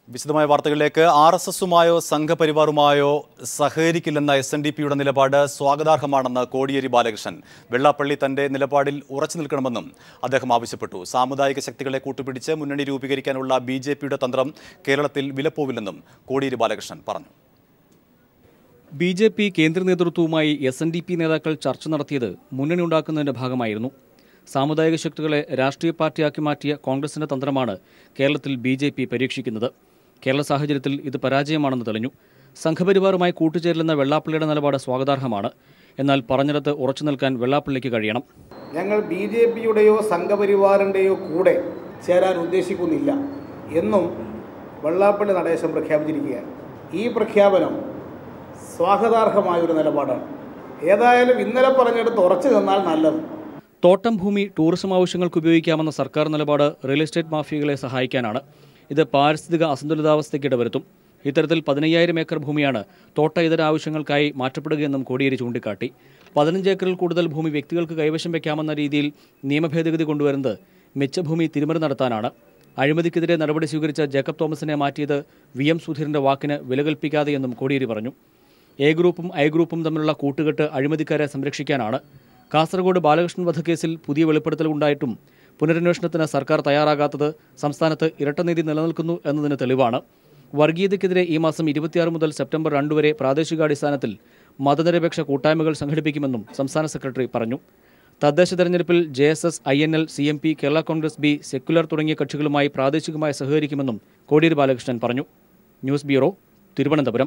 വിശദമായ വാർത്തകളിലേക്ക് R S എസുമായോ സംഘപരിവാറുമായോ സഹകരിക്കില്ലെന്ന എസ് എൻ ഡി പിയുടെ നിലപാട് സ്വാഗതാർഹമാണെന്ന് കോടിയേരി ബാലകൃഷ്ണൻ വെള്ളാപ്പള്ളി തന്റെ നിലപാടിൽ ഉറച്ചു നിൽക്കണമെന്നും അദ്ദേഹം ആവശ്യപ്പെട്ടു സാമുദായിക ശക്തികളെ കൂട്ടുപിടിച്ച് മുന്നണി രൂപീകരിക്കാനുള്ള ബി ജെ പിയുടെ തന്ത്രം കേരളത്തിൽ വിലപ്പോവില്ലെന്നും കോടിയേരി ബാലകൃഷ്ണൻ പറഞ്ഞു ബി ജെ പി കേന്ദ്ര നേതൃത്വവുമായി എസ് എൻ ഡി പി നേതാക്കൾ ചർച്ച നടത്തിയത് മുന്നണി ഉണ്ടാക്കുന്നതിന്റെ ഭാഗമായിരുന്നു സാമുദായിക ശക്തികളെ രാഷ്ട്രീയ പാർട്ടിയാക്കി മാറ്റിയ കോൺഗ്രസിന്റെ തന്ത്രമാണ് കേരളത്തിൽ ബി ജെ പി പരീക്ഷിക്കുന്നത് കേരള സാഹചര്യത്തിൽ ഇത് പരാജയമാണെന്ന് തെളിഞ്ഞു സംഘപരിവാറുമായി കൂട്ടുചേരില്ലെന്ന വെള്ളാപ്പള്ളിയുടെ നിലപാട് സ്വാഗതാർഹമാണ് എന്നാൽ പറഞ്ഞിടത്ത് ഉറച്ചു നിൽക്കാൻ വെള്ളാപ്പള്ളിക്ക് കഴിയണം ഞങ്ങൾ ബി ജെ പിയുടെയോ സംഘപരിവാറിൻ്റെയോ കൂടെ ചേരാൻ ഉദ്ദേശിക്കുന്നില്ല എന്നും വെള്ളാപ്പള്ളി നടേശം പ്രഖ്യാപിച്ചിരിക്കുകയാണ് ഈ പ്രഖ്യാപനം സ്വാഗതാർഹമായൊരു നിലപാടാണ് ഏതായാലും ഇന്നലെ പറഞ്ഞെടുത്ത് ഉറച്ചു നിന്നാൽ നല്ലത് തോട്ടം ഭൂമി ടൂറിസം ആവശ്യങ്ങൾക്ക് ഉപയോഗിക്കാമെന്ന സർക്കാർ നിലപാട് റിയൽ എസ്റ്റേറ്റ് മാഫിയകളെ സഹായിക്കാനാണ് ഇത് പാരിസ്ഥിതിക അസന്തുലിതാവസ്ഥയ്ക്ക് ഇടവരുത്തും ഇത്തരത്തിൽ പതിനയ്യായിരം ഏക്കർ ഭൂമിയാണ് തോട്ട ഇതര ആവശ്യങ്ങൾക്കായി മാറ്റപ്പെടുകയെന്നും കോടിയേരി ചൂണ്ടിക്കാട്ടി പതിനഞ്ച് ഏക്കറിൽ കൂടുതൽ ഭൂമി വ്യക്തികൾക്ക് കൈവശം വയ്ക്കാമെന്ന രീതിയിൽ നിയമഭേദഗതി കൊണ്ടുവരുന്നത് മിച്ചഭൂമി തിരിമറി നടത്താനാണ് അഴിമതിക്കെതിരെ നടപടി സ്വീകരിച്ച ജേക്കബ് തോമസിനെ മാറ്റിയത് വി എം സുധീറിന്റെ വാക്കിന് വില കൽപ്പിക്കാതെയെന്നും കോടിയേരി പറഞ്ഞു എ ഗ്രൂപ്പും ഐ ഗ്രൂപ്പും തമ്മിലുള്ള കൂട്ടുകെട്ട് അഴിമതിക്കാരെ സംരക്ഷിക്കാനാണ് കാസർഗോഡ് ബാലകൃഷ്ണൻ വധക്കേസിൽ പുതിയ വെളിപ്പെടുത്തൽ ഉണ്ടായിട്ടും പുനരന്വേഷണത്തിന് സർക്കാർ തയ്യാറാകാത്തത് സംസ്ഥാനത്ത് ഇരട്ടനീതി നിലനിൽക്കുന്നു എന്നതിന് തെളിവാണ് വർഗീയതയ്ക്കെതിരെ ഈ മാസം ഇരുപത്തിയാറ് മുതൽ സെപ്റ്റംബർ രണ്ട് വരെ പ്രാദേശികാടിസ്ഥാനത്തിൽ മതനിരപേക്ഷ കൂട്ടായ്മകൾ സംഘടിപ്പിക്കുമെന്നും സംസ്ഥാന സെക്രട്ടറി പറഞ്ഞു തദ്ദേശ തെരഞ്ഞെടുപ്പിൽ J S S I N L C M P Kerala Congress B secular തുടങ്ങിയ കക്ഷികളുമായി പ്രാദേശികമായി സഹകരിക്കുമെന്നും കോടിയേരി ബാലകൃഷ്ണൻ പറഞ്ഞു news bureau Thiruvananthapuram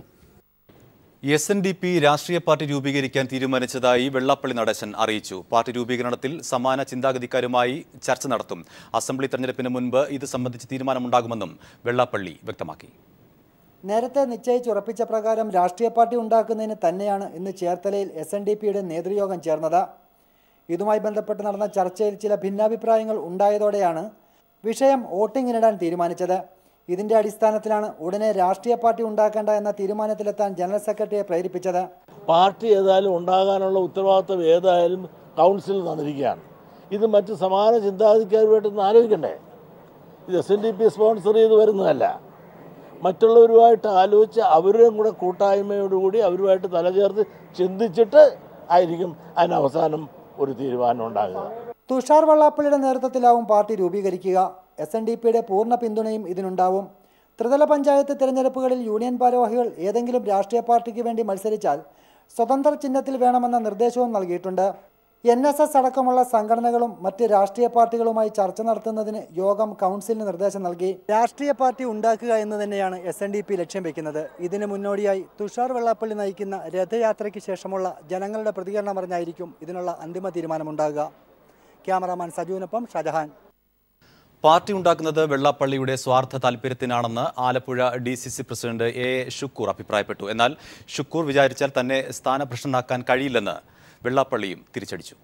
S N D P രാഷ്ട്രീയ പാർട്ടി രൂപീകരിക്കാൻ തീരുമാനിച്ചതായി വെള്ളാപ്പള്ളി നടേശൻ അറിയിച്ചു പാർട്ടി രൂപീകരണത്തിൽ സമാന ചിന്താഗതിക്കാരുമായി ചർച്ച നടത്തും അസംബ്ലി തെരഞ്ഞെടുപ്പിന് മുൻപ് ഇത് സംബന്ധിച്ച് തീരുമാനമുണ്ടാകുമെന്നും വെള്ളാപ്പള്ളി വ്യക്തമാക്കി നേരത്തെ നിശ്ചയിച്ചുറപ്പിച്ച പ്രകാരം രാഷ്ട്രീയ പാർട്ടി ഉണ്ടാക്കുന്നതിന് തന്നെയാണ് ഇന്ന് ചേർത്തലയിൽ എസ് എൻ ഡി പിയുടെ നേതൃയോഗം ചേർന്നത് ഇതുമായി ബന്ധപ്പെട്ട് നടന്ന ചർച്ചയിൽ ചില ഭിന്നാഭിപ്രായങ്ങൾ ഉണ്ടായതോടെയാണ് വിഷയം വോട്ടിങ്ങിനിടാൻ തീരുമാനിച്ചത് ഇതിന്റെ അടിസ്ഥാനത്തിലാണ് ഉടനെ രാഷ്ട്രീയ പാർട്ടി ഉണ്ടാക്കേണ്ട എന്ന തീരുമാനത്തിലെത്താൻ ജനറൽ സെക്രട്ടറിയെ പ്രേരിപ്പിച്ചത് പാർട്ടി ഏതായാലും ഉണ്ടാകാനുള്ള ഉത്തരവാദിത്വം ഏതായാലും കൗൺസിൽ തന്നിരിക്കുകയാണ് ഇത് മറ്റ് സമാന ചിന്താഗതിക്കാരുമായിട്ടൊന്ന് ആലോചിക്കണ്ടേ ഇത് S N D P sponsor ചെയ്ത് വരുന്നതല്ല മറ്റുള്ളവരുമായിട്ട് ആലോചിച്ച് അവരുടെയും കൂടെ കൂട്ടായ്മയോടുകൂടി അവരുമായിട്ട് തലചേർത്ത് ചിന്തിച്ചിട്ട് ആയിരിക്കും അതിന് അവസാനം ഒരു തീരുമാനം ഉണ്ടാകുക തുഷാർ വെള്ളാപ്പള്ളിയുടെ നേതൃത്വത്തിലാവും പാർട്ടി രൂപീകരിക്കുക എസ് എൻ ഡി പിയുടെ പൂർണ്ണ പിന്തുണയും ഇതിനുണ്ടാവും ത്രിതല പഞ്ചായത്ത് തിരഞ്ഞെടുപ്പുകളിൽ യൂണിയൻ ഭാരവാഹികൾ ഏതെങ്കിലും രാഷ്ട്രീയ പാർട്ടിക്ക് വേണ്ടി മത്സരിച്ചാൽ സ്വതന്ത്ര ചിഹ്നത്തിൽ വേണമെന്ന നിർദ്ദേശവും നൽകിയിട്ടുണ്ട് എൻ എസ് എസ് അടക്കമുള്ള സംഘടനകളും മറ്റ് രാഷ്ട്രീയ പാർട്ടികളുമായി ചർച്ച നടത്തുന്നതിന് യോഗം കൗൺസിലിന് നിർദ്ദേശം നൽകി രാഷ്ട്രീയ പാർട്ടി ഉണ്ടാക്കുക എന്ന് തന്നെയാണ് എസ് എൻ ഡി പി ലക്ഷ്യം വെക്കുന്നത് ഇതിന് മുന്നോടിയായി തുഷാർ വെള്ളാപ്പള്ളി നയിക്കുന്ന രഥയാത്രയ്ക്ക് ശേഷമുള്ള ജനങ്ങളുടെ പ്രതികരണം അറിഞ്ഞായിരിക്കും ഇതിനുള്ള അന്തിമ തീരുമാനമുണ്ടാകുക ക്യാമറാമാൻ സജുവിനൊപ്പം ഷാജഹാൻ പാർട്ടി ഉണ്ടാക്കുന്നത് വെള്ളാപ്പള്ളിയുടെ സ്വാർത്ഥ താൽപര്യത്തിനാണെന്ന് Alappuzha D C C president A A Shukoor അഭിപ്രായപ്പെട്ടു എന്നാൽ ഷുക്കൂർ വിചാരിച്ചാൽ തന്നെ സ്ഥാനഭ്രഷ്ടനാക്കാൻ കഴിയില്ലെന്ന് വെള്ളാപ്പള്ളിയും തിരിച്ചടിച്ചു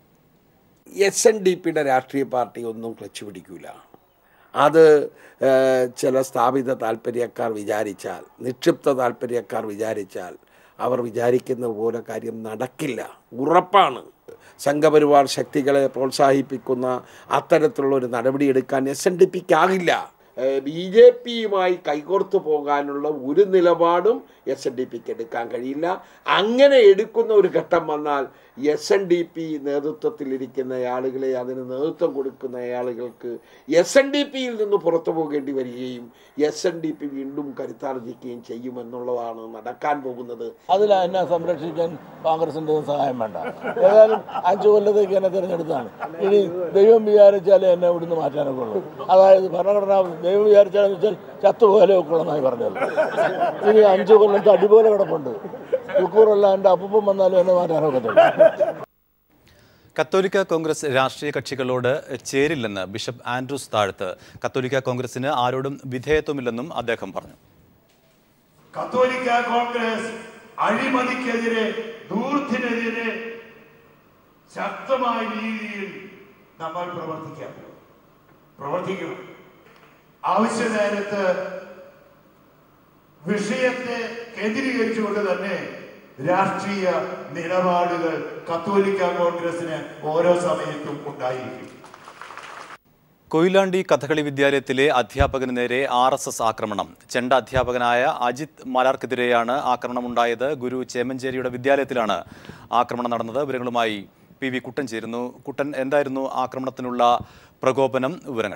എസ് എൻ ഡി പിയുടെ രാഷ്ട്രീയ പാർട്ടി ഒന്നും ക്ലച്ച് പിടിക്കൂല അത് ഏഹ്, ചില സ്ഥാപിത താല്പര്യക്കാർ വിചാരിച്ചാൽ നിക്ഷിപ്ത താല്പര്യക്കാർ വിചാരിച്ചാൽ അവർ വിചാരിക്കുന്ന പോലെ കാര്യം നടക്കില്ല ഉറപ്പാണ് സംഘപരിവാർ ശക്തികളെ പ്രോത്സാഹിപ്പിക്കുന്ന അത്തരത്തിലുള്ള ഒരു നടപടിയെടുക്കാൻ എസ് എൻ ഡി പിക്കാകില്ല ബി ജെ പിയുമായി കൈകോർത്ത് പോകാനുള്ള ഒരു നിലപാടും എസ് എൻ ഡി പിക്ക് എടുക്കാൻ കഴിയില്ല അങ്ങനെ എടുക്കുന്ന ഒരു ഘട്ടം വന്നാൽ എസ് എൻ ഡി പി നേതൃത്വത്തിലിരിക്കുന്ന ആളുകളെ അതിന് നേതൃത്വം കൊടുക്കുന്ന ആളുകൾക്ക് എസ് എൻ ഡി പിയിൽ നിന്ന് പുറത്തു പോകേണ്ടി വരികയും എസ് എൻ ഡി പി വീണ്ടും കരുത്താർജിക്കുകയും ചെയ്യുമെന്നുള്ളതാണ് നടക്കാൻ പോകുന്നത് അതിൽ എന്നെ സംരക്ഷിക്കാൻ കോൺഗ്രസിൻ്റെ സഹായം വേണ്ട ഏതായാലും അഞ്ചു കൊല്ലത്തേക്ക് എന്നെ തിരഞ്ഞെടുത്താണ് ഇനി ദൈവം വിചാരിച്ചാലേ എന്നെ ഇവിടുന്ന് മാറ്റാനൊക്കെ ഉള്ളൂ അതായത് ഭരണഘടന ദൈവം വിചാരിച്ചാലെന്ന് വെച്ചാൽ ചത്തുപോലെ ഒക്കുള്ളെന്നായി പറഞ്ഞത് ഇനി അഞ്ചു കൊല്ലം തടിപോലെ കിടപ്പുണ്ട് ചുക്കൂറല്ല എൻ്റെ അപ്പൂപ്പം വന്നാലും എന്നെ മാറ്റാനൊക്കത്തില്ല കത്തോലിക്ക കോൺഗ്രസ് രാഷ്ട്രീയ കക്ഷികളോട് ചേരില്ലെന്ന് ബിഷപ്പ് ആൻഡ്രൂസ് താഴത്ത് കത്തോലിക്ക കോൺഗ്രസിന് ആരോടും വിധേയത്വമില്ലെന്നും അദ്ദേഹം പറഞ്ഞു കത്തോലിക്ക കോൺഗ്രസ് അഴിമതിക്കെതിരെ ദൂർത്തിനെതിരെ ശക്തമായ രീതിയിൽ നമ്മൾ പ്രവർത്തിക്കാം പ്രവർത്തിക്കണം ആവശ്യ നേരത്ത് വിഷയത്തെ കേന്ദ്രീകരിച്ചുകൊണ്ട് തന്നെ രാഷ്ട്രീയ നിലപാടുകൾ കത്തോലിക്ക കോൺഗ്രസിന് ഓരോ സമയത്തും ഉണ്ടായിരിക്കും കൊയിലാണ്ടി കഥകളി വിദ്യാലയത്തിലെ അധ്യാപകന് നേരെ ആർ എസ് എസ് ആക്രമണം ചെണ്ട അധ്യാപകനായ അജിത് മലാർക്കെതിരെയാണ് ആക്രമണമുണ്ടായത് ഗുരു ചേമഞ്ചേരിയുടെ വിദ്യാലയത്തിലാണ് ആക്രമണം നടന്നത് വിവരങ്ങളുമായി പി വി കുട്ടൻ ചേരുന്നു കുട്ടൻ എന്തായിരുന്നു ആക്രമണത്തിനുള്ള പ്രകോപനം വിവരങ്ങൾ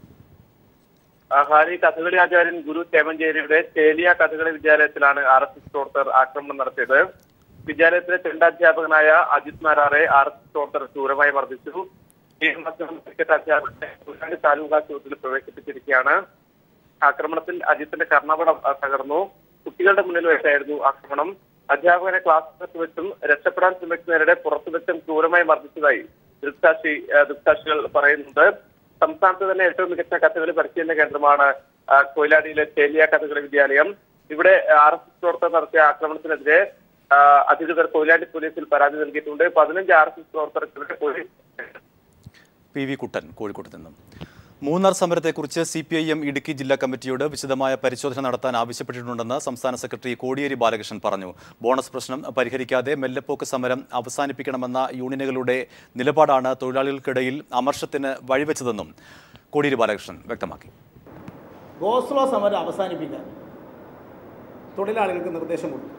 ഹാരി കഥകളി ആചാര്യൻ ഗുരു ചേമഞ്ചേരിയുടെ ചേലിയ കഥകളി വിദ്യാലയത്തിലാണ് ആർ എസ് എസ് പ്രവർത്തകർ ആക്രമണം നടത്തിയത് വിദ്യാലയത്തിലെ ചെണ്ടാധ്യാപകനായ അജിത് മാരാറെ ആർ എസ് എസ് പ്രവർത്തകർ ക്രൂരമായി മർദ്ദിച്ചു ഈ മാസം ക്രിക്കറ്റ് അധ്യാപകനെ ഉരുളാണ്ടി താലൂക്ക് ആശുപത്രിയിൽ പ്രവേശിപ്പിച്ചിരിക്കുകയാണ് ആക്രമണത്തിൽ അജിത്തിന്റെ കർണപടം അഹ്, തകർന്നു കുട്ടികളുടെ മുന്നിൽ വെച്ചായിരുന്നു ആക്രമണം അധ്യാപകനെ ക്ലാസ്സിനകത്ത് വെച്ചും രക്ഷപ്പെടാൻ ശ്രമിക്കുന്നവരുടെ പുറത്തു വെച്ചും ക്രൂരമായി മർദ്ദിച്ചതായി ദൃക്സാക്ഷി അഹ്, ദൃക്സാക്ഷികൾ പറയുന്നുണ്ട് സംസ്ഥാനത്ത് തന്നെ ഏറ്റവും മികച്ച കഥകളി പരിശീലന കേന്ദ്രമാണ് ആ, കൊയിലാണ്ടിയിലെ ചേലിയ കഥകളി വിദ്യാലയം ഇവിടെ ആർ എസ് എസ് പ്രവർത്തകർ നടത്തിയ ആക്രമണത്തിനെതിരെ ആ, അധികൃതർ കൊയിലാണ്ടി പോലീസിൽ പരാതി നൽകിയിട്ടുണ്ട് പതിനഞ്ച് ആർ എസ് എസ് പ്രവർത്തകർക്കെതിരെ പോലീസ് പി വി കുട്ടൻ കോഴിക്കോട്ട് നിന്നും മൂന്നാർ സമരത്തെക്കുറിച്ച് C P I M Idukki ജില്ലാ കമ്മിറ്റിയോട് വിശദമായ പരിശോധന നടത്താൻ ആവശ്യപ്പെട്ടിട്ടുണ്ടെന്ന് സംസ്ഥാന സെക്രട്ടറി കോടിയേരി ബാലകൃഷ്ണൻ പറഞ്ഞു ബോണസ് പ്രശ്നം പരിഹരിക്കാതെ മെല്ലെപ്പോക്ക് സമരം അവസാനിപ്പിക്കണമെന്ന യൂണിയനുകളുടെ നിലപാടാണ് തൊഴിലാളികൾക്കിടയിൽ അമർഷത്തിന് വഴിവെച്ചതെന്നും കോടിയേരി ബാലകൃഷ്ണൻ വ്യക്തമാക്കി ഗോസ്ലോ സമരം അവസാനിപ്പിക്കാൻ തൊഴിലാളികൾക്ക് നിർദ്ദേശം കൊടുത്തു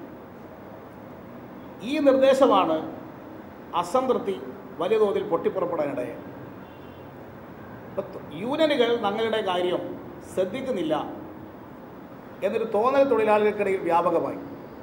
ഈ നിർദ്ദേശമാണ് അസംതൃപ്തി വലിയ തോതിൽ പൊട്ടിപ്പുറപ്പെടാനിടയായി ഇപ്പൊ ത- യൂണിയനുകൾ തങ്ങളുടെ കാര്യം ശ്രദ്ധിക്കുന്നില്ല എന്നൊരു തോന്നൽ തൊഴിലാളികൾക്കിടയിൽ വ്യാപകമായി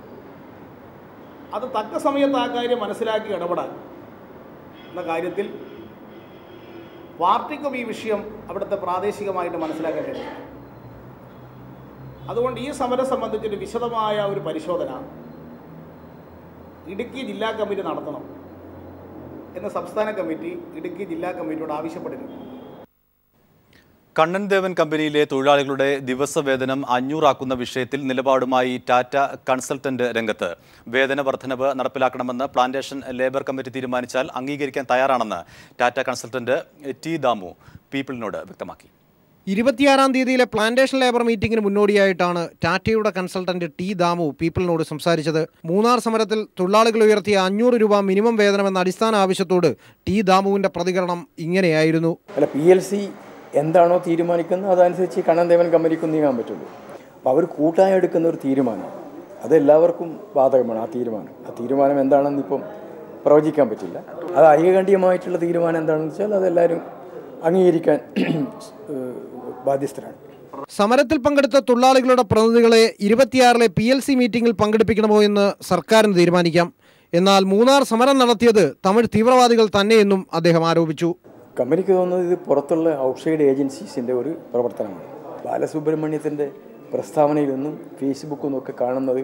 അത് തക്ക സമയത്ത് ആ കാര്യം മനസ്സിലാക്കി ഇടപെടാൻ എന്ന കാര്യത്തിൽ പാർട്ടിക്കും ഈ വിഷയം അവിടുത്തെ പ്രാദേശികമായിട്ട് മനസ്സിലാക്കാൻ കഴിയും അതുകൊണ്ട് ഈ സമരം സംബന്ധിച്ചൊരു വിശദമായ ഒരു പരിശോധന ഇടുക്കി ജില്ലാ കമ്മിറ്റി നടത്തണം എന്ന് സംസ്ഥാന കമ്മിറ്റി ഇടുക്കി ജില്ലാ കമ്മിറ്റിയോട് ആവശ്യപ്പെട്ടിരുന്നു കണ്ണൻ ദേവൻ കമ്പനിയിലെ തൊഴിലാളികളുടെ ദിവസവേതനം അഞ്ഞൂറാക്കുന്ന വിഷയത്തിൽ നിലപാടുമായി ടാറ്റ കൺസൾട്ടന്റ് രംഗത്ത് വേതന വർധനവ് നടപ്പിലാക്കണമെന്ന് പ്ലാന്റേഷൻ ലേബർ കമ്മിറ്റി തീരുമാനിച്ചാൽ അംഗീകരിക്കാൻ തയ്യാറാണെന്ന് ടാറ്റ കൺസൾട്ടന്റ് ടി ദാമു പീപ്പിളിനോട് വ്യക്തമാക്കി ഇരുപത്തിയാറാം തീയതിയിലെ പ്ലാന്റേഷൻ ലേബർ മീറ്റിംഗിന് മുന്നോടിയായിട്ടാണ് ടാറ്റയുടെ കൺസൾട്ടന്റ് ടി ദാമു പീപ്പിളിനോട് സംസാരിച്ചത് മൂന്നാർ സമരത്തിൽ തൊഴിലാളികൾ ഉയർത്തിയ അഞ്ഞൂറ് രൂപ മിനിമം വേതനമെന്ന അടിസ്ഥാന ആവശ്യത്തോട് ടി ദാമുവിന്റെ പ്രതികരണം ഇങ്ങനെയായിരുന്നു അല്ല പി എൽ സി എന്താണോ തീരുമാനിക്കുന്നത് അതനുസരിച്ച് കണ്ണൻദേവൻ കമ്പനിക്ക് നീങ്ങാൻ പറ്റുള്ളൂ അപ്പോൾ അവർ കൂട്ടായി എടുക്കുന്ന ഒരു തീരുമാനം അത് എല്ലാവർക്കും ബാധകമാണ് ആ തീരുമാനം ആ തീരുമാനം എന്താണെന്ന് ഇപ്പം പ്രവചിക്കാൻ പറ്റില്ല അത് ഐകകണ്ഠ്യമായിട്ടുള്ള തീരുമാനം എന്താണെന്ന് വെച്ചാൽ അതെല്ലാവരും അംഗീകരിക്കാൻ ഏഹ്, ബാധ്യസ്ഥരാണ് സമരത്തിൽ പങ്കെടുത്ത തൊഴിലാളികളുടെ പ്രതിനിധികളെ ഇരുപത്തിയാറിലെ പി എൽ സി മീറ്റിംഗിൽ പങ്കെടുപ്പിക്കണമോ എന്ന് സർക്കാരിന് തീരുമാനിക്കാം എന്നാൽ മൂന്നാർ സമരം നടത്തിയത് തമിഴ് തീവ്രവാദികൾ തന്നെയെന്നും അദ്ദേഹം ആരോപിച്ചു കമ്പനിക്ക് തോന്നുന്നത് ഇത് പുറത്തുള്ള ഔട്ട്സൈഡ് ഏജൻസീസിൻ്റെ ഒരു പ്രവർത്തനമാണ് ബാലസുബ്രഹ്മണ്യത്തിൻ്റെ പ്രസ്താവനയിൽ നിന്നും ഫേസ്ബുക്കിൽ നിന്നൊക്കെ കാണുന്നത്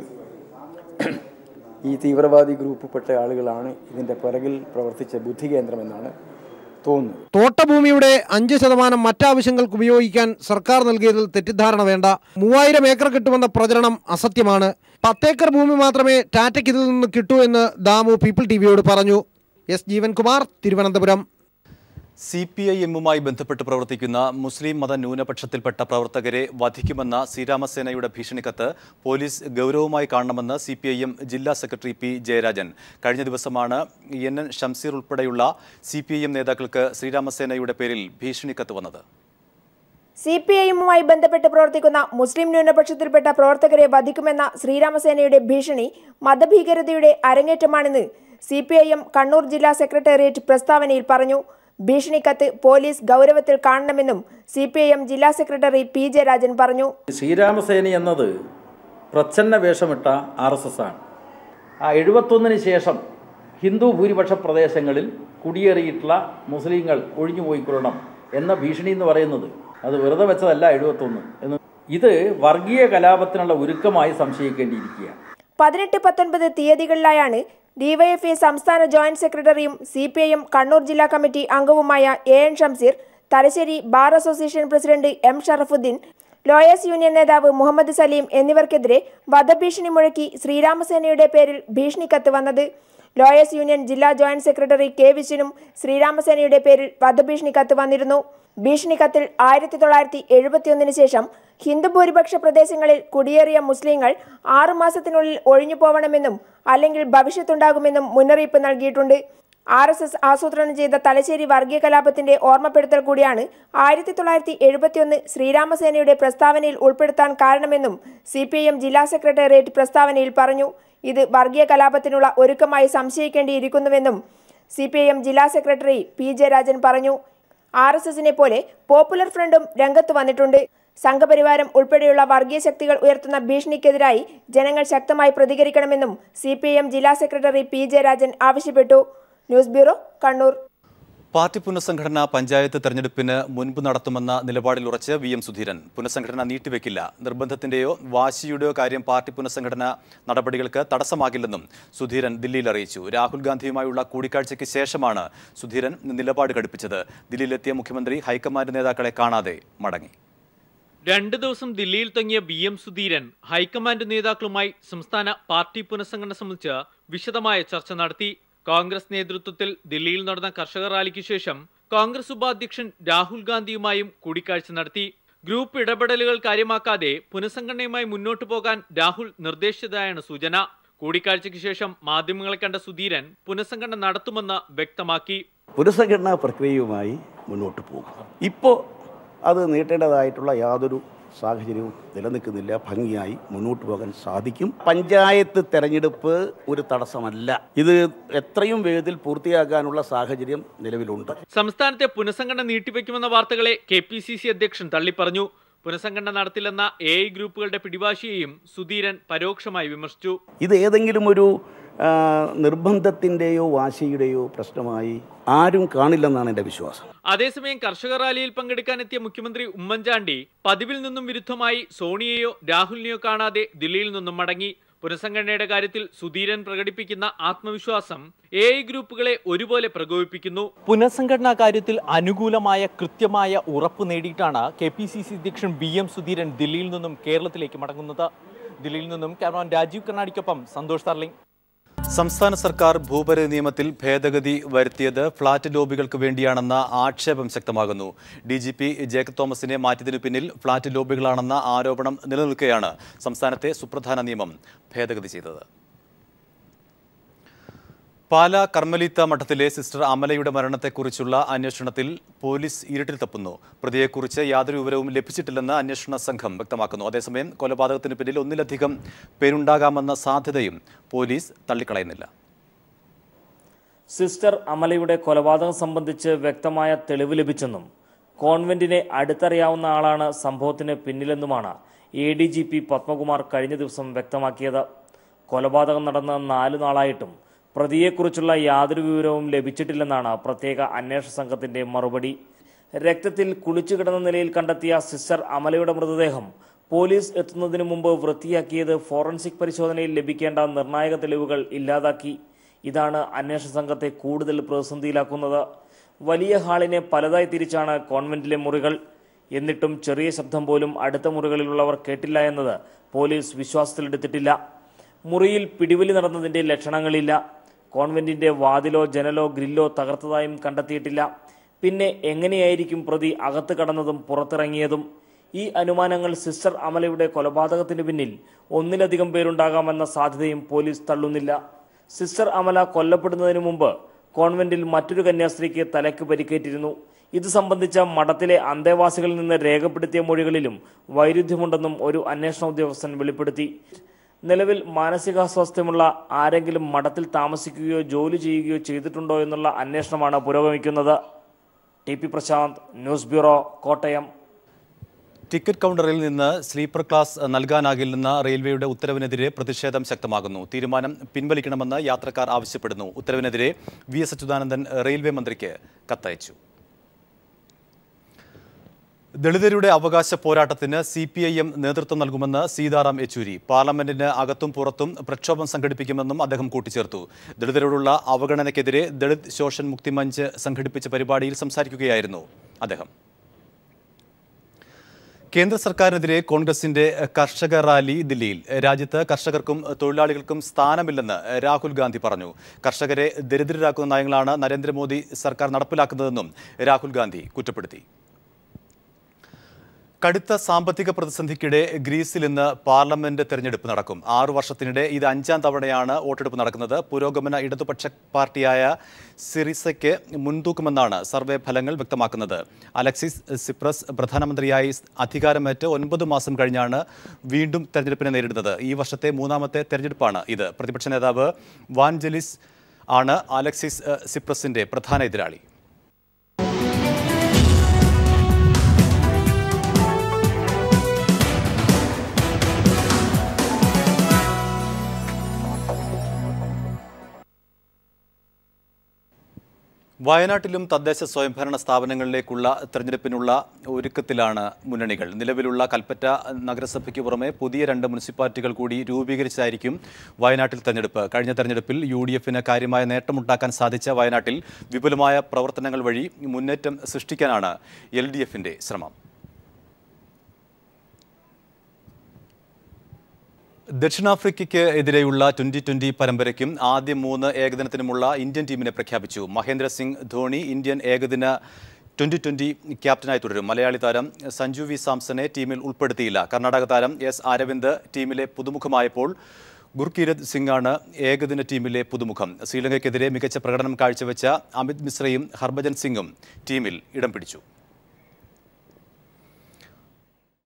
ഈ തീവ്രവാദി ഗ്രൂപ്പിൽപ്പെട്ട ആളുകളാണ് ഇതിൻ്റെ പിറകിൽ പ്രവർത്തിച്ച ബുദ്ധി കേന്ദ്രമെന്നാണ് തോന്നുന്നത് തോട്ടഭൂമിയുടെ അഞ്ച് ശതമാനം മറ്റാവശ്യങ്ങൾക്ക് ഉപയോഗിക്കാൻ സർക്കാർ നൽകിയതിൽ തെറ്റിദ്ധാരണ വേണ്ട മൂവായിരം ഏക്കർ കിട്ടുമെന്ന പ്രചരണം അസത്യമാണ് പത്തേക്കർ ഭൂമി മാത്രമേ ടാറ്റയ്ക്ക് ഇതിൽ നിന്ന് കിട്ടൂ എന്ന് ദാമു പീപ്പിൾ ടി വിയോട് പറഞ്ഞു S Jeevankumar Thiruvananthapuram C P I എമ്മുമായി ബന്ധപ്പെട്ട് പ്രവർത്തിക്കുന്ന മുസ്ലിം മത ന്യൂനപക്ഷത്തിൽപ്പെട്ട പ്രവർത്തകരെ വധിക്കുമെന്ന ശ്രീരാമസേനയുടെ ഭീഷണിക്കത്ത് പോലീസ് ഗൗരവമായി കാണണമെന്ന് സി പി ഐ എം ജില്ലാ സെക്രട്ടറി പി ജയരാജൻ കഴിഞ്ഞ ദിവസമാണ് എൻ എൻ ഷംസീർ ഉൾപ്പെടെയുള്ള സി പി ഐ എം നേതാക്കൾക്ക് ശ്രീരാമസേനയുടെ പേരിൽ ഭീഷണിക്കത്ത് വന്നത് സി പി ഐ എമ്മുമായി ബന്ധപ്പെട്ട് പ്രവർത്തിക്കുന്ന മുസ്ലിം ന്യൂനപക്ഷത്തിൽപ്പെട്ട പ്രവർത്തകരെ വധിക്കുമെന്ന ശ്രീരാമസേനയുടെ ഭീഷണി മതഭീകരതയുടെ അരങ്ങേറ്റമാണെന്ന് C P I M Kannur ജില്ലാ സെക്രട്ടേറിയറ്റ് പ്രസ്താവനയിൽ പറഞ്ഞു ഭീഷണിക്കത്ത് പോലീസ് ഗൗരവത്തിൽ കാണണമെന്നും സി പി ഐ എം ജില്ലാ സെക്രട്ടറി പി ജയരാജൻ പറഞ്ഞു ശ്രീരാമസേന എന്നത് പ്രച്ഛന്ന വേഷമിട്ട ആർ എസ് എസ് ആണ് ആ എഴുപത്തൊന്നിന് ശേഷം ഹിന്ദു ഭൂരിപക്ഷ പ്രദേശങ്ങളിൽ കുടിയേറിയിട്ടുള്ള മുസ്ലിങ്ങൾ ഒഴിഞ്ഞു പോയിക്കൊള്ളണം എന്ന ഭീഷണി എന്ന് പറയുന്നത് അത് വെറുതെ വെച്ചതല്ല എഴുപത്തൊന്ന് എന്ന് ഇത് വർഗീയ കലാപത്തിനുള്ള ഒരുക്കമായി സംശയിക്കേണ്ടിയിരിക്കുകയാണ് പതിനെട്ട് പത്തൊൻപത് തീയതികളിലായാണ് ഡിവൈഎഫ്ഐ സംസ്ഥാന ജോയിന്റ് സെക്രട്ടറിയും C P I M Kannur ജില്ലാ കമ്മിറ്റി അംഗവുമായ A N Shamseer Thalassery bar association president M Sharafuddin lawyers union നേതാവ് മുഹമ്മദ് സലീം എന്നിവർക്കെതിരെ വധഭീഷണി മുഴക്കി ശ്രീരാമസേനയുടെ പേരിൽ ഭീഷണിക്കത്ത് വന്നത് ലോയേഴ്സ് യൂണിയൻ ജില്ലാ ജോയിന്റ് സെക്രട്ടറി കെ വിശ്വനും ശ്രീരാമസേനയുടെ പേരിൽ വധഭീഷണി കത്ത് വന്നിരുന്നു ഭീഷണി കത്തിൽ ആയിരത്തി തൊള്ളായിരത്തി എഴുപത്തിയൊന്നിന് ശേഷം ഹിന്ദു ഭൂരിപക്ഷ പ്രദേശങ്ങളിൽ കുടിയേറിയ മുസ്ലിങ്ങൾ ആറുമാസത്തിനുള്ളിൽ ഒഴിഞ്ഞു പോവണമെന്നും അല്ലെങ്കിൽ ഭവിഷ്യത്തുണ്ടാകുമെന്നും മുന്നറിയിപ്പ് നൽകിയിട്ടുണ്ട് ആർ എസ് എസ് ആസൂത്രണം ചെയ്ത തലശ്ശേരി വർഗീയ കലാപത്തിന്റെ ഓർമ്മപ്പെടുത്തൽ കൂടിയാണ് ആയിരത്തി തൊള്ളായിരത്തി എഴുപത്തിയൊന്ന് ശ്രീരാമസേനയുടെ പ്രസ്താവനയിൽ ഉൾപ്പെടുത്താൻ കാരണമെന്നും സി പി ഐ എം ജില്ലാ സെക്രട്ടേറിയറ്റ് പ്രസ്താവനയിൽ പറഞ്ഞു ഇത് വർഗീയ കലാപത്തിനുള്ള ഒരുക്കമായി സംശയിക്കേണ്ടിയിരിക്കുന്നുവെന്നും സി പി ഐ എം ജില്ലാ സെക്രട്ടറി പി ജയരാജൻ പറഞ്ഞു ആർ എസ് എസിനെ പോലെ പോപ്പുലർ ഫ്രണ്ടും രംഗത്ത് വന്നിട്ടുണ്ട് സംഘപരിവാരം ഉൾപ്പെടെയുള്ള വർഗീയ ശക്തികൾ ഉയർത്തുന്ന ഭീഷണിക്കെതിരായി ജനങ്ങൾ ശക്തമായി പ്രതികരിക്കണമെന്നും സി ജില്ലാ സെക്രട്ടറി പി ജയരാജൻ ആവശ്യപ്പെട്ടു ന്യൂസ് ബ്യൂറോ കണ്ണൂർ പാർട്ടി പുനഃസംഘടന പഞ്ചായത്ത് തെരഞ്ഞെടുപ്പിന് മുൻപ് നടത്തുമെന്ന നിലപാടിൽ ഉറച്ച് വി എം സുധീരൻ പുനഃസംഘടന നീട്ടിവെക്കില്ല നിർബന്ധത്തിന്റെയോ വാശിയുടെയോ കാര്യം പാർട്ടി പുനഃസംഘടന നടപടികൾക്ക് തടസ്സമാകില്ലെന്നും സുധീരൻ ദില്ലിയിൽ അറിയിച്ചു രാഹുൽ ഗാന്ധിയുമായുള്ള കൂടിക്കാഴ്ചയ്ക്ക് ശേഷമാണ് സുധീരൻ നിലപാട് ഘടിപ്പിച്ചത് ദില്ലിയിലെത്തിയ മുഖ്യമന്ത്രി ഹൈക്കമാൻഡ് നേതാക്കളെ കാണാതെ മടങ്ങി രണ്ട് ദിവസം ദില്ലിയിൽ തങ്ങിയ ബി എം സുധീരൻ ഹൈക്കമാൻഡ് നേതാക്കളുമായി സംസ്ഥാന പാർട്ടി പുനഃസംഘടന സംബന്ധിച്ച് വിശദമായ ചർച്ച നടത്തി കോൺഗ്രസ് നേതൃത്വത്തിൽ ദില്ലിയിൽ നടന്ന കർഷക റാലിക്ക് ശേഷം കോൺഗ്രസ് ഉപാധ്യക്ഷൻ രാഹുൽ ഗാന്ധിയുമായും കൂടിക്കാഴ്ച നടത്തി ഗ്രൂപ്പ് ഇടപെടലുകൾ കാര്യമാക്കാതെ പുനഃസംഘടനയുമായി മുന്നോട്ടു പോകാൻ രാഹുൽ നിർദ്ദേശിച്ചതായാണ് സൂചന കൂടിക്കാഴ്ചയ്ക്ക് ശേഷം മാധ്യമങ്ങളെ കണ്ട സുധീരൻ പുനഃസംഘടന നടത്തുമെന്ന് വ്യക്തമാക്കി പുനഃസംഘടനാ പ്രക്രിയയുമായി മുന്നോട്ട് പോകും ഇപ്പോൾ അത് നീട്ടേണ്ടതായിട്ടുള്ള യാതൊരു സാഹചര്യവും നിലനിൽക്കുന്നില്ല ഭംഗിയായി മുന്നോട്ട് പോകാൻ സാധിക്കും പഞ്ചായത്ത് തെരഞ്ഞെടുപ്പ് ഒരു തടസ്സമല്ല ഇത് എത്രയും വേഗത്തിൽ പൂർത്തിയാക്കാനുള്ള സാഹചര്യം നിലവിലുണ്ട് സംസ്ഥാനത്തെ പുനഃസംഘടന നീട്ടിവെക്കുമെന്ന വാർത്തകളെ കെ പി സി സി അധ്യക്ഷൻ തള്ളിപ്പറഞ്ഞു പുനഃസംഘടന നടത്തില്ലെന്ന എ ഐ ഗ്രൂപ്പുകളുടെ പിടിവാശിയെയും സുധീരൻ പരോക്ഷമായി വിമർശിച്ചു ഇത് ഏതെങ്കിലും ഒരു ആ, നിർബന്ധത്തിൻ്റെയോ വാശിയുടെയോ പ്രശ്നമായി ആരും കാണില്ലെന്നാണ് എൻ്റെ വിശ്വാസം അതേസമയം കർഷക റാലിയിൽ പങ്കെടുക്കാനെത്തിയ മുഖ്യമന്ത്രി ഉമ്മൻചാണ്ടി പതിവിൽ നിന്നും വിരുദ്ധമായി സോണിയെയോ രാഹുലിനെയോ കാണാതെ ദില്ലിയിൽ നിന്നും മടങ്ങി പുനഃസംഘടനയുടെ കാര്യത്തിൽ സുധീരൻ പ്രകടിപ്പിക്കുന്ന ആത്മവിശ്വാസം എ ഐ ഗ്രൂപ്പുകളെ ഒരുപോലെ പ്രകോപിപ്പിക്കുന്നു പുനഃസംഘടനാ കാര്യത്തിൽ അനുകൂലമായ കൃത്യമായ ഉറപ്പ് നേടിയിട്ടാണ് കെ പി സി സി അധ്യക്ഷൻ ബി എം സുധീരൻ ദില്ലിയിൽ നിന്നും കേരളത്തിലേക്ക് മടങ്ങുന്നത് ദില്ലിയിൽ നിന്നും ക്യാമറമാൻ രാജീവ് കർണാടിക്കൊപ്പം സന്തോഷ് തർലിംഗ് സംസ്ഥാന സർക്കാർ ഭൂപരിധി നിയമത്തിൽ ഭേദഗതി വരുത്തിയത് ഫ്ളാറ്റ് ലോബികൾക്ക് വേണ്ടിയാണെന്ന ആക്ഷേപം ശക്തമാകുന്നു ഡി ജി പി ജേക്കബ് തോമസിനെ മാറ്റിയതിനു പിന്നിൽ ഫ്ളാറ്റ് ലോബികളാണെന്ന ആരോപണം നിലനിൽക്കെയാണ് സംസ്ഥാനത്തെ സുപ്രധാന നിയമം ഭേദഗതി ചെയ്തത് പാല കർമ്മലീത്ത മഠത്തിലെ സിസ്റ്റർ അമലയുടെ മരണത്തെക്കുറിച്ചുള്ള അന്വേഷണത്തിൽ പോലീസ് ഇരുട്ടിൽ തപ്പുന്നു പ്രതിയെക്കുറിച്ച് യാതൊരു വിവരവും ലഭിച്ചിട്ടില്ലെന്ന് അന്വേഷണ സംഘം വ്യക്തമാക്കുന്നു അതേസമയം കൊലപാതകത്തിന് പിന്നിൽ ഒന്നിലധികം പേരുണ്ടാകാമെന്ന സാധ്യതയും പോലീസ് തള്ളിക്കളയുന്നില്ല സിസ്റ്റർ അമലയുടെ കൊലപാതകം സംബന്ധിച്ച് വ്യക്തമായ തെളിവ് ലഭിച്ചെന്നും കോൺവെന്റിനെ അടുത്തറിയാവുന്ന ആളാണ് സംഭവത്തിന് പിന്നിലെന്നുമാണ് A D G P Padmakumar കഴിഞ്ഞ ദിവസം വ്യക്തമാക്കിയത് കൊലപാതകം നടന്ന നാല് നാളായിട്ടും പ്രതിയെക്കുറിച്ചുള്ള യാതൊരു വിവരവും ലഭിച്ചിട്ടില്ലെന്നാണ് പ്രത്യേക അന്വേഷണ സംഘത്തിന്റെ മറുപടി രക്തത്തിൽ കുളിച്ചു കിടന്ന നിലയിൽ കണ്ടെത്തിയ സിസ്റ്റർ അമലയുടെ മൃതദേഹം പോലീസ് എത്തുന്നതിനു മുമ്പ് വൃത്തിയാക്കിയത് ഫോറൻസിക് പരിശോധനയിൽ ലഭിക്കേണ്ട നിർണായക തെളിവുകൾ ഇല്ലാതാക്കി ഇതാണ് അന്വേഷണ സംഘത്തെ കൂടുതൽ പ്രതിസന്ധിയിലാക്കുന്നത് വലിയ ഹാളിനെ പലതായി തിരിച്ചാണ് കോൺവെന്റിലെ മുറികൾ എന്നിട്ടും ചെറിയ ശബ്ദം പോലും അടുത്ത മുറികളിലുള്ളവർ കേട്ടില്ല എന്നത് പോലീസ് വിശ്വാസത്തിലെടുത്തിട്ടില്ല മുറിയിൽ പിടിവലി നടന്നതിന്റെ ലക്ഷണങ്ങളില്ല കോൺവെന്റിന്റെ വാതിലോ ജനലോ ഗ്രില്ലോ തകർത്തതായും കണ്ടെത്തിയിട്ടില്ല പിന്നെ എങ്ങനെയായിരിക്കും പ്രതി അകത്ത് കടന്നതും പുറത്തിറങ്ങിയതും ഈ അനുമാനങ്ങൾ സിസ്റ്റർ അമലയുടെ കൊലപാതകത്തിന് പിന്നിൽ ഒന്നിലധികം പേരുണ്ടാകാമെന്ന സാധ്യതയും പോലീസ് തള്ളുന്നില്ല സിസ്റ്റർ അമല കൊല്ലപ്പെടുന്നതിന് മുമ്പ് കോൺവെന്റിൽ മറ്റൊരു കന്യാസ്ത്രീക്ക് തലയ്ക്ക് പരിക്കേറ്റിരുന്നു ഇത് സംബന്ധിച്ച മഠത്തിലെ അന്തേവാസികളിൽ നിന്ന് രേഖപ്പെടുത്തിയ മൊഴികളിലും വൈരുദ്ധ്യമുണ്ടെന്നും ഒരു അന്വേഷണ ഉദ്യോഗസ്ഥൻ വെളിപ്പെടുത്തി നിലവിൽ മാനസികാസ്വാസ്ഥ്യമുള്ള ആരെങ്കിലും മഠത്തിൽ താമസിക്കുകയോ ജോലി ചെയ്യുകയോ ചെയ്തിട്ടുണ്ടോ എന്നുള്ള അന്വേഷണമാണ് പുരോഗമിക്കുന്നത് T P Prashanth news bureau Kottayam ticket കൗണ്ടറിൽ നിന്ന് സ്ലീപ്പർ ക്ലാസ് നൽകാനാകില്ലെന്ന റെയിൽവേയുടെ ഉത്തരവിനെതിരെ പ്രതിഷേധം ശക്തമാകുന്നു തീരുമാനം പിൻവലിക്കണമെന്ന് യാത്രക്കാർ ആവശ്യപ്പെടുന്നു ഉത്തരവിനെതിരെ വി എസ് അച്യുതാനന്ദൻ റെയിൽവേ മന്ത്രിക്ക് കത്തയച്ചു ദളിതരുടെ അവകാശ പോരാട്ടത്തിന് സി പി ഐ എം നേതൃത്വം നൽകുമെന്ന് സീതാറാം യെച്ചൂരി പാർലമെന്റിന് അകത്തും പുറത്തും പ്രക്ഷോഭം സംഘടിപ്പിക്കുമെന്നും അദ്ദേഹം കൂട്ടിച്ചേർത്തു ദളിതരോടുള്ള അവഗണനയ്ക്കെതിരെ ദളിത് ശോഷൻ മുക്തി മഞ്ച് സംഘടിപ്പിച്ച പരിപാടിയിൽ സംസാരിക്കുകയായിരുന്നു അദ്ദേഹം കേന്ദ്ര സർക്കാരിനെതിരെ കോൺഗ്രസിന്റെ കർഷക റാലി ദില്ലിയിൽ രാജ്യത്ത് കർഷകർക്കും തൊഴിലാളികൾക്കും സ്ഥാനമില്ലെന്ന് രാഹുൽ ഗാന്ധി പറഞ്ഞു കർഷകരെ ദരിദ്രരാക്കുന്ന നയങ്ങളാണ് നരേന്ദ്രമോദി സർക്കാർ നടപ്പിലാക്കുന്നതെന്നും രാഹുൽ ഗാന്ധി കുറ്റപ്പെടുത്തി കടുത്ത സാമ്പത്തിക പ്രതിസന്ധിക്കിടെ ഗ്രീസിൽ ഇന്ന് പാർലമെന്റ് തെരഞ്ഞെടുപ്പ് നടക്കും ആറു വർഷത്തിനിടെ ഇത് അഞ്ചാം തവണയാണ് വോട്ടെടുപ്പ് നടക്കുന്നത് പുരോഗമന ഇടതുപക്ഷ പാർട്ടിയായ സിറിസയ്ക്ക് മുൻതൂക്കമെന്നാണ് സർവേ ഫലങ്ങൾ വ്യക്തമാക്കുന്നത് അലക്സിസ് സിപ്രസ് പ്രധാനമന്ത്രിയായി അധികാരമേറ്റ് ഒൻപത് മാസം കഴിഞ്ഞാണ് വീണ്ടും തെരഞ്ഞെടുപ്പിനെ നേരിടുന്നത് ഈ വർഷത്തെ മൂന്നാമത്തെ തെരഞ്ഞെടുപ്പാണ് ഇത് പ്രതിപക്ഷ നേതാവ് വാൻജലിസ് ആണ് അലക്സിസ് ഏഹ്, സിപ്രസിന്റെ പ്രധാന എതിരാളി വയനാട്ടിലും തദ്ദേശ സ്വയംഭരണ സ്ഥാപനങ്ങളിലേക്കുള്ള തെരഞ്ഞെടുപ്പിനുള്ള ഒരുക്കത്തിലാണ് മുന്നണികൾ നിലവിലുള്ള കൽപ്പറ്റ നഗരസഭയ്ക്ക് പുറമെ പുതിയ രണ്ട് മുനിസിപ്പാലിറ്റികൾ കൂടി രൂപീകരിച്ചായിരിക്കും വയനാട്ടിൽ തെരഞ്ഞെടുപ്പ് കഴിഞ്ഞ തെരഞ്ഞെടുപ്പിൽ യു ഡി എഫിന് കാര്യമായ നേട്ടമുണ്ടാക്കാൻ സാധിച്ച വയനാട്ടിൽ വിപുലമായ പ്രവർത്തനങ്ങൾ വഴി മുന്നേറ്റം സൃഷ്ടിക്കാനാണ് എൽ ഡി എഫിന്റെ ശ്രമം ദക്ഷിണാഫ്രിക്കയ്ക്ക് എതിരെയുള്ള ട്വന്റി ട്വന്റി പരമ്പരയ്ക്കും ആദ്യ മൂന്ന് ഏകദിനത്തിനുമുള്ള ഇന്ത്യൻ ടീമിനെ പ്രഖ്യാപിച്ചു മഹേന്ദ്ര സിംഗ് ധോണി ഇന്ത്യൻ ഏകദിന ട്വന്റി ട്വന്റി ക്യാപ്റ്റനായി തുടരും മലയാളി താരം സഞ്ജു വി സാംസനെ ടീമിൽ ഉൾപ്പെടുത്തിയില്ല കർണാടക താരം എസ് അരവിന്ദ് ടീമിലെ പുതുമുഖമായപ്പോൾ ഗുർകീരത് സിംഗാണ് ഏകദിന ടീമിലെ പുതുമുഖം ശ്രീലങ്കയ്ക്കെതിരെ മികച്ച പ്രകടനം കാഴ്ചവെച്ച അമിത് മിശ്രയും ഹർഭജൻ സിംഗും ടീമിൽ ഇടം പിടിച്ചു